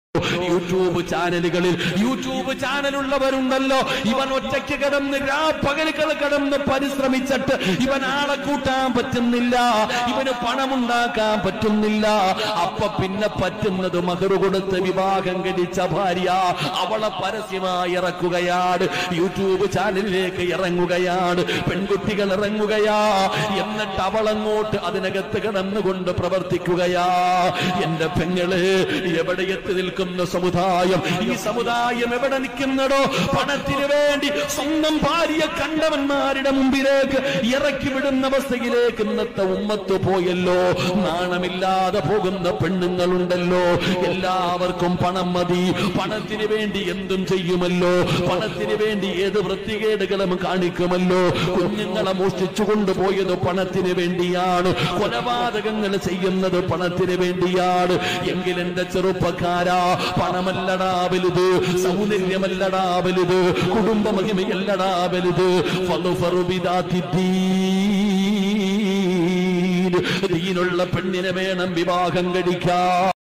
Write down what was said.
YouTube ചാനലുകളിൽ YouTube ചാനലുള്ളവരുണ്ടല്ലോ ഇവൻ ഒറ്റയ്ക്ക് കിടന്ന് രാപ്പകലുകൾ കിടന്ന് പരിശ്രമിച്ചിട്ട് ഇവൻ ആളെ കൂട്ടാൻ പറ്റുന്നില്ല ഇവന് പണമുണ്ടാക്കാൻ പറ്റുന്നില്ല അപ്പൊ പിന്നെ പറ്റുന്നത് മഹറു കൊടുത്ത് വിവാഹം കഴിച്ച ഭാര്യ അവളെ പരസ്യമായി ഇറക്കുകയാണ് യൂട്യൂബ് ചാനലിലേക്ക് ഇറങ്ങുകയാണ് പെൺകുട്ടികൾ ഇറങ്ങുകയാ എന്നിട്ട് അവളങ്ങോട്ട് അതിനകത്ത് കിടന്നുകൊണ്ട് പ്രവർത്തിക്കുകയാ എന്റെ പെങ്ങള് എവിടെ എത്തി നിൽക്കുന്ന സമുദായം ഈ സമുദായം എവിടെ നിൽക്കുന്നടോ പണത്തിന് വേണ്ടി സ്വന്തം ഭാര്യ കണ്ടവന്മാരുടെ മുമ്പിലേക്ക് ഇറക്കി വിടുന്ന അവസ്ഥയിലേക്ക് ഇന്നത്തെ ഉമ്മത്ത് പോയല്ലോ നാണമില്ലാതെ പോകുന്ന പെണ്ണുങ്ങളുണ്ടല്ലോ എല്ലാവർക്കും പണം മതി പണത്തിന് വേണ്ടി എന്തും ചെയ്യുമല്ലോ പണത്തിന് വേണ്ടി ഏത് വൃത്തികേടുകളും കാണിക്കുമല്ലോ കുഞ്ഞുങ്ങളെ മോഷ്ടിച്ചു കൊണ്ടുപോയത് പണത്തിന് വേണ്ടിയാണ് കൊലപാതകങ്ങൾ ചെയ്യുന്നത് പണത്തിന് വേണ്ടിയാണ് എങ്കിൽ എന്റെ ചെറുപ്പക്കാരാ പണമല്ലടാ വലുത് സൗന്ദര്യമല്ലടാ വലുത് കുടുംബ മഹിമയല്ലടാ വലുത് ഫളുഫറു ബിദാത്തി ദീൻ. ദീനുള്ള പെണ്ണിനെ വേണം വിവാഹം കഴിക്കാൻ